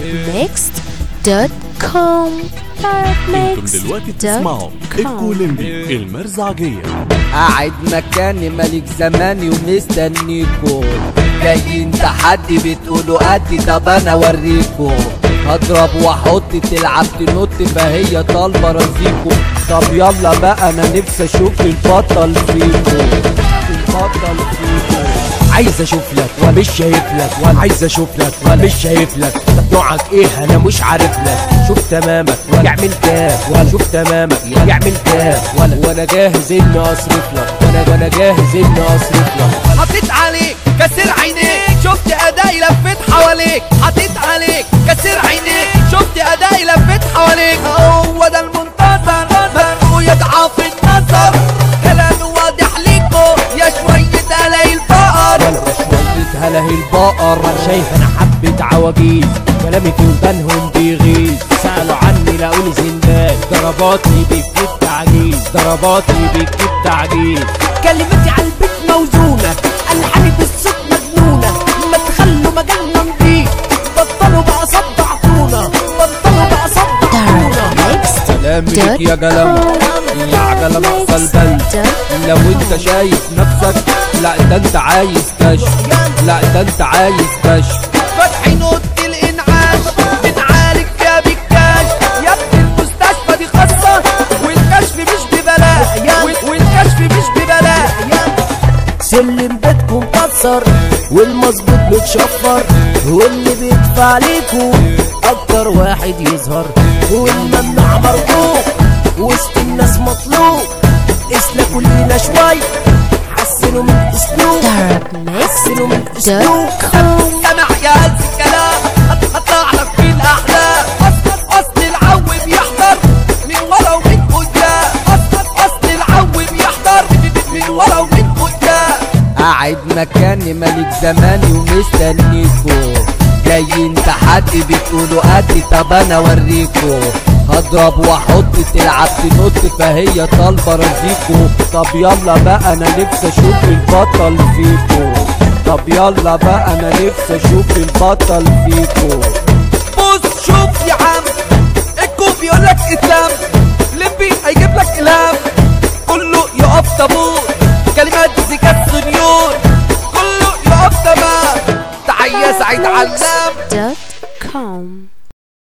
darabmixed.com انتم دلوقتي بتسمعوا الكولمبي المرزعجية قاعد مكاني ملك زماني ومستنيكو جايين تحدي بتقولوا قدي طب انا اوريكو هضرب واحط تلعب تنط فهي طالبه رزيكو طب يلا بقى انا نفسي اشوف البطل فيكو البطل فيكو عايز اشوف لك ومش شايف لك ولا عايز اشوف لك ومش شايف لك طب نوعك ايه انا مش عارف لك شوف تمامك يعمل كام ولا شوف تمامك يعمل كام ولا وانا جاهز اني اصرف لك وانا وانا جاهز اني اصرف لك حطيت عليك كسر عينيك شفت ادائي لفيت حواليك حطيت عليك كسر عينيك شفت ادائي لفيت حواليك هو ده المنتظر مدعو يضعف النظر كلامي واضح ليكو يا شوية الاقي الفقر ولا شوية هله البقر شايف انا حبة عواجيز كلامي في ودانهم بيغيظ سألوا عني لقوني زندان ضرباتي بتجيب تعجيز ضرباتي بتجيب تعجيز كلمتي على البيت موزونة ألحاني بالصوت مجنونة ما تخلوا مجالنا نضيف بطلوا بقى صدعتونا بطلوا بقى صدعتونا كلامي ليك يا جلمة يا عجلة ناقصة البلد لو انت شايف نفسك لا ده انت عايز كشف لا ده انت عايز كشف فاتحين اوضه الانعاش بنعالج فيها بالكاش يا ابني المستشفى دي خاصه والكشف مش ببلاش وال- والكشف مش ببلاش سلم بيتكم كسر والمظبوط متشفر واللي بيدفع ليكو اكتر واحد يظهر والممنوع مرغوب وسط الناس مطلوب اسلكوا لينا شوي حسنوا من اسلوب حسنوا من اسلوب darabmixed.com سمع يا هلس الكلام هت- هطلع لك في الاحلام اصل اصل العو بيحضر من ورا ومن قدام اصل اصل العو بيحضر من ورا ومن قدام قاعد مكاني ملك زماني ومستنيكو جايين تحدي بتقولوا قدي طب انا اوريكو هضرب واحط تلعب تنط فهي طالبه رزيكو طب يلا بقى انا نفسي اشوف البطل فيكو طب يلا بقى انا نفسي اشوف البطل فيكو بص شوف يا عم الكوب يقول لك اسلام لمبي هيجيب لك الهام كله يقف طابور كلمات زكاة سنيور كله يقف تمام تحية سعيد علام dot com